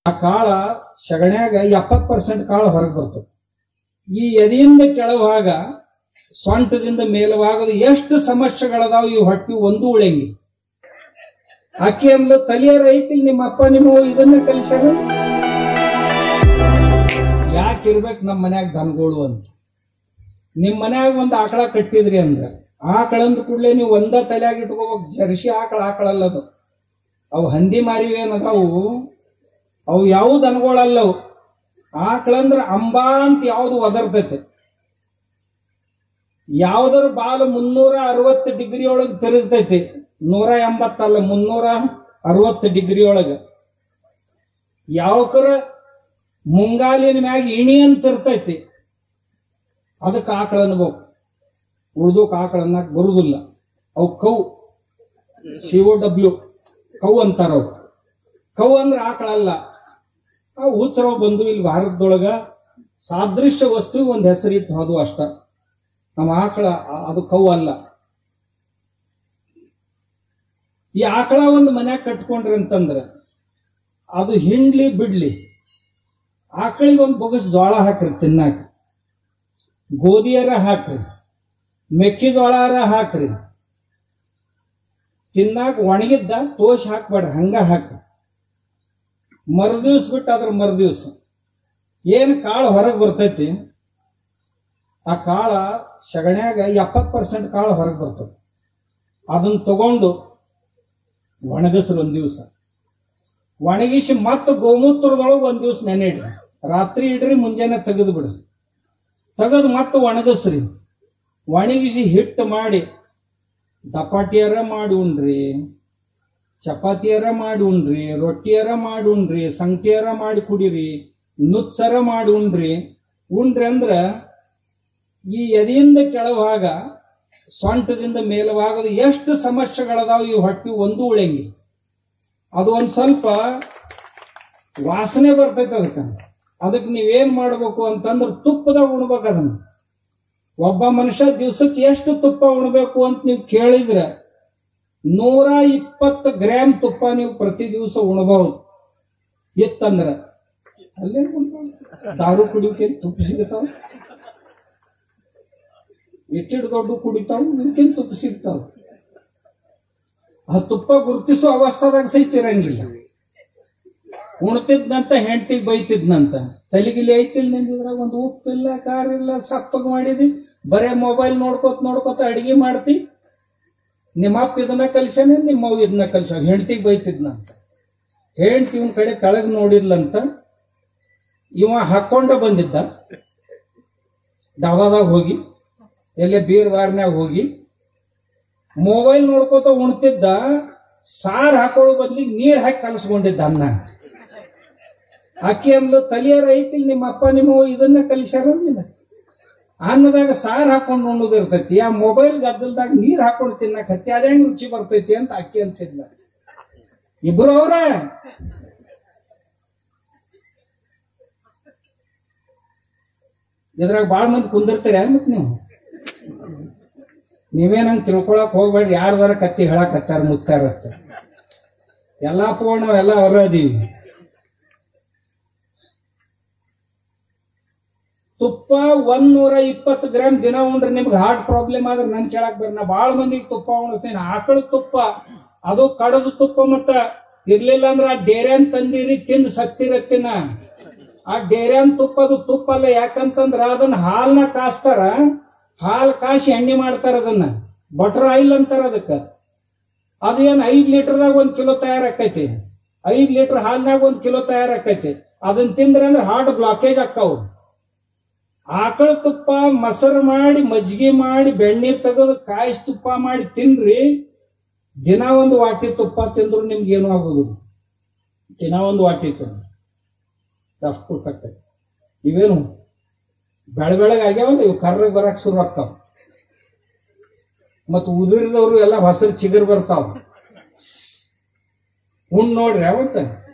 ಆ ಕಾಳ ಸಗಣ್ಯಾಗ ಎಪ್ಪತ್ ಪರ್ಸೆಂಟ್ ಕಾಳ ಹೊರಗೆ ಬರ್ತದೆ ಈ ಎದೆಯಿಂದ ಕೆಳಭಾಗ ಸೊಂಟದಿಂದ ಮೇಲವಾಗದು ಎಷ್ಟು ಸಮಸ್ಯೆಗಳದಾವ ಈ ಹೊಟ್ಟಿ ಒಂದು ಉಳಂಗಿ ಆಕೆ ಅಂದ್ಲು ತಲಿಯರ ಐತಿ ನಿಮ್ಮ ಅಪ್ಪ ನಿಮ್ಮ ಇದನ್ನ ಕಲಿಸ್ಯಾರ ಯಾಕೆ ಇರ್ಬೇಕು ನಮ್ಮ ಮನ್ಯಾಗ ದನಗಳು ಅಂತ ನಿಮ್ ಮನ್ಯಾಗ ಒಂದು ಆಕಳ ಕಟ್ಟಿದ್ರಿ ಅಂದ್ರ ಆಕಳಂದ ಕೂಡಲೇ ನೀವು ಒಂದ ತಲೆಯಾಗ ಇಟ್ಕೋಬೇಕು ಜರ್ಸಿ ಆಕಳ ಆಕಳಲ್ಲದು ಅವು ಹಂದಿ ಮಾರಿವೇನದಾವು ಅವು ಯಾವ ದನಗಳಲ್ಲವು ಆಕಳಂದ್ರ ಅಂಬಾ ಅಂತ ಯಾವ್ದು ಒದರ್ತೈತೆ ಯಾವ್ದರ ಬಾಲು ಮುನ್ನೂರ ಅರವತ್ತು ಡಿಗ್ರಿ ಒಳಗೆ ತಿರುಗ್ತೈತಿ ನೂರ ಎಂಬತ್ತಲ್ಲ ಮುನ್ನೂರ ಅರವತ್ತು ಡಿಗ್ರಿ ಒಳಗ ಯಾವಕರ ಮುಂಗಾಲಿನ ಮ್ಯಾಗ ಇಣಿ ಅಂತ ಇರ್ತೈತಿ ಅದಕ್ಕೆ ಆಕಳ ಅನ್ಬೇಕು ಉಳ್ದೋಕ್ ಆಕಳ ಅನ್ನಕ್ ಬರುದಿಲ್ಲ ಅವು cow C O W cow ಅಂತಾರ ಅವು ಕೌ ಅಂದ್ರೆ ಆಕಳ ಅಲ್ಲ ಆ ಉತ್ಸವ ಬಂದು ಇಲ್ಲಿ ಭಾರತದೊಳಗ ಸಾದೃಶ್ಯ ವಸ್ತು ಒಂದ್ ಹೆಸರಿಟ್ಟು ಹೋದು ಅಷ್ಟ ನಮ್ಮ ಆಕಳ ಆ- ಅದು ಕೌ ಅಲ್ಲ ಈ ಆಕಳ ಒಂದು ಮನ್ಯಾಗ ಕಟ್ಕೊಂಡ್ರಿ ಅಂತಂದ್ರ ಅದು ಹಿಂಡ್ಲಿ ಬಿಡ್ಲಿ ಆಕಳಿಗೆ ಒಂದು ಬೊಗಸ್ ಜೋಳ ಹಾಕ್ರಿ ತಿನ್ನಾಕ ಗೋಧಿಯರ ಹಾಕ್ರಿ ಮೆಕ್ಕೆಜೋಳಾರ ಹಾಕ್ರಿ ತಿನ್ನಾಕ ಒಣಗಿದ್ದ ತೋಷ್ ಹಾಕ್ಬೇಡ್ರಿ ಹಂಗ ಹಾಕ್ರಿ ಮರುದಿವ್ಸ ಬಿಟ್ಟು ಅದ್ರ ಮರುದಿವ್ಸ ಏನ್ ಕಾಳು ಹೊರಗೆ ಬರ್ತೈತಿ ಆ ಕಾಳ ಸಗಣ್ಯಾಗ ಎಪ್ಪತ್ ಪರ್ಸೆಂಟ್ ಕಾಳು ಹೊರಗೆ ಬರ್ತದೆ ಅದನ್ನ ತಗೊಂಡು ಒಣಗಿಸ್ರಿ ಒಂದ್ ದಿವಸ ಒಣಗಿಸಿ ಮತ್ತೆ ಗೋಮೂತ್ರದೊಳಗೆ ಒಂದ್ ದಿವಸ ನೆನೆ ಇಡ್ರಿ ರಾತ್ರಿ ಇಡ್ರಿ ಮುಂಜಾನೆ ತೆಗೆದು ಬಿಡ್ರಿ ತೆಗೆದು ಮತ್ತೆ ಒಣಗಿಸ್ರಿ ಒಣಗಿಸಿ ಹಿಟ್ಟು ಮಾಡಿ ದಪಾಟಿಯರ ಮಾಡಿ ಉಣ್ರಿ ಚಪಾತಿಯರ ಮಾಡಿ ಉಣ್ರಿ ರೊಟ್ಟಿಯರ ಮಾಡಿ ಉಣ್ರಿ ಸಂಗಟಿಯರ ಮಾಡಿ ಕುಡಿರಿ ನುಚ್ಚರ ಮಾಡಿ ಉಣ್ರಿ ಉಣ್ರಿ ಅಂದ್ರ ಈ ಎದೆಯಿಂದ ಕೆಳಭಾಗ ಸೊಂಟದಿಂದ ಮೇಲವಾಗದು ಎಷ್ಟು ಸಮಸ್ಯೆಗಳದಾವ ಈ ಹೊಟ್ಟಿ ಒಂದು ಉಳಂಗಿ ಅದು ಒಂದ್ ಸ್ವಲ್ಪ ವಾಸನೆ ಬರ್ತೈತೆ ಅದಕ್ಕೆ ಅದಕ್ಕೆ ನೀವೇನ್ ಮಾಡ್ಬೇಕು ಅಂತಂದ್ರೆ ತುಪ್ಪದಾಗ ಉಣ್ಬೇಕು ಅದನ್ನ ಒಬ್ಬ ಮನುಷ್ಯ ದಿವ್ಸಕ್ಕೆ ಎಷ್ಟು ತುಪ್ಪ ಉಣ್ಬೇಕು ಅಂತ ನೀವು ಕೇಳಿದ್ರೆ ನೂರ ಇಪ್ಪತ್ತು ಗ್ರಾಮ್ ತುಪ್ಪ ನೀವು ಪ್ರತಿ ದಿವಸ ಉಣಬಹುದು ಇತ್ತಂದ್ರ ಅಲ್ಲೇ ದಾರು ಕುಡಿಯೋಕೆ ತುಪ್ಪ ಸಿಗತಾವ ಎಟ್ಟಿಡ್ ದೊಡ್ಡ ಕುಡಿತಾವ ಇವಕ್ಕಿಂತ ತುಪ್ಪ ಸಿಗ್ತಾವ ಆ ತುಪ್ಪ ಗುರುತಿಸೋ ಅವಸ್ಥಾದಾಗ ಸಹಿತ ಇರಂಗಿಲ್ಲ ಉಣ್ತಿದ್ನಂತ ಹೆಂಡತಿಗೆ ಬೈತಿದ್ನಂತ ತಲೆಗಿಲಿ ಐತಿಲ್ ನಿಂದಿದ್ರಾಗ ಒಂದು ಉಪ್ಪಿಲ್ಲ ಖಾರ ಇಲ್ಲ ಸಪ್ಪಗ್ ಮಾಡಿದಿ ಬರೇ ಮೊಬೈಲ್ ನೋಡ್ಕೋತ ನೋಡ್ಕೋತ ಅಡಿಗೆ ಮಾಡ್ತಿ ನಿಮ್ಮ ಅಪ್ಪ ಇದನ್ನ ಕಲ್ಸ್ಯಾನೆ ನಿಮ್ಮ ಅವ್ವ ಇದನ್ನ ಕಲ್ಸ ಹೆಂಡತಿಗೆ ಬೈತಿದ್ನಂತ ಹೆಂಡತಿ ಇವನ್ ಕಡೆ ತಳಗ್ ನೋಡಿದ್ಲಂತ ಇವ ಹಾಕೊಂಡ ಬಂದಿದ್ದ ಡಾಬಾದಾಗ ಹೋಗಿ ಎಲ್ಲೇ ಬೀರ್ ಬಾರ್ನ್ಯಾಗ ಹೋಗಿ ಮೊಬೈಲ್ ನೋಡ್ಕೋತ ಉಣ್ತಿದ್ದ ಸಾರ್ ಹಾಕೊಳ್ಳೋ ಬದ್ಲಿಗೆ ನೀರ್ ಹಾಕಿ ಕಲಸ್ಕೊಂಡಿದ್ದ ಅನ್ನ ಅಕ್ಕಿ ಅಂದ್ಲು ತಲಿಯರ ಐತಿ ನಿಮ್ಮ ಅಪ್ಪ ನಿಮ್ಮ ಅವ್ವ ಇದನ್ನ ಕಲಿಸ್ಯಾರ ಅಂದಿಲ್ಲ ಅನ್ನದಾಗ ಸಾರ್ ಹಾಕೊಂಡು ಉಣ್ಣೋದು ಇರ್ತೈತಿ ಆ ಮೊಬೈಲ್ ಗದ್ದಲ್ದಾಗ ನೀರ್ ಹಾಕೊಂಡು ತಿನ್ನಕತ್ತಿ ಅದೇ ರುಚಿ ಬರ್ತೈತಿ ಅಂತ ಅಕ್ಕಿ ಅಂತಿದ್ಲ ಇಬ್ರು ಅವ್ರ ಇದ್ರಾಗ ಬಾಳ ಮಂದಿ ಕುಂದಿರ್ತೀರ ಮತ್ ನೀವು ನೀವೇನಂಗ್ ತಿಳ್ಕೊಳಕ್ ಹೋಗ್ಬೇಡ್ರಿ ಯಾರ್ದಾರ ಕತ್ತಿ ಹೇಳಕತ್ತಾರ ಮುತ್ತಾರ ಅಂತ ಎಲ್ಲಾ ಪೂರ್ಣ ಎಲ್ಲ ಅವರ ಅದೀವಿ ತುಪ್ಪ ಒಂದ್ ನೂರ ಇಪ್ಪತ್ತು ಗ್ರಾಮ್ ದಿನ ಉಂಡ್ರೆ ನಿಮ್ಗೆ ಹಾರ್ಟ್ ಪ್ರಾಬ್ಲಮ್ ಆದ್ರೆ ನನ್ ಕೇಳಕ್ ಬರ್ರಿ ನಾ ಬಾಳ ಮಂದಿಗೆ ತುಪ್ಪ ಉಣ್ತೇನೆ ಆಕಳ ತುಪ್ಪ ಅದು ಕಡದು ತುಪ್ಪ ಮತ್ತ ಇರ್ಲಿಲ್ಲ ಅಂದ್ರ ಆ ಡೇರ್ಯಾನ್ ತಂದಿರಿ ತಿಂದು ಸತ್ತಿರತ್ತಿನ ಆ ಡೇರ್ಯಾನ್ ತುಪ್ಪ ಅದು ತುಪ್ಪ ಅಲ್ಲ ಯಾಕಂತಂದ್ರ ಅದನ್ನ ಹಾಲ್ನ ಕಾಸ್ತಾರ ಹಾಲ್ ಕಾಸಿ ಎಣ್ಣೆ ಮಾಡ್ತಾರ ಅದನ್ನ ಬಟರ್ ಆಯಿಲ್ ಅಂತಾರ ಅದಕ್ಕ ಅದು ಏನ್ ಐದ್ ಲೀಟರ್ದಾಗ ಒಂದ್ ಕಿಲೋ ತಯಾರಾಕೈತಿ ಐದ್ ಲೀಟರ್ ಹಾಲ್ನಾಗ ಒಂದ್ ಕಿಲೋ ತಯಾರಾಕೈತಿ ಅದನ್ನ ತಿಂದ್ರೆ ಅಂದ್ರೆ ಹಾರ್ಟ್ ಬ್ಲಾಕೇಜ್ ಆಕ್ಕಾವು ಆಕಳ ತುಪ್ಪ ಮೊಸರು ಮಾಡಿ ಮಜ್ಜಿಗೆ ಮಾಡಿ ಬೆಣ್ಣೆ ತೆಗೆದು ಕಾಯಿಸಿ ತುಪ್ಪ ಮಾಡಿ ತಿನ್ರಿ ದಿನ ಒಂದು ವಾಟಿ ತುಪ್ಪ ತಿಂದ್ರು ನಿಮ್ಗೆ ಏನು ಆಗೋದು ದಿನ ಒಂದು ವಾಟಿ ತಿಂದ್ರು ಅಷ್ಟು ಕಟ್ಟೈತಿ ಇವೇನು ಬೆಳ ಬೆಳಗ್ಗೆ ಆಗ್ಯಾವಲ್ಲ ಇವು ಕರ್ರಗ್ ಬರಕ್ ಶುರು ಆಗ್ತಾವ ಮತ್ ಉದುರಿದವ್ರು ಎಲ್ಲ ಹಸಿರು ಚಿಗುರು ಬರ್ತಾವ ಉಣ್ ನೋಡ್ರಿ ಅವತ್ತ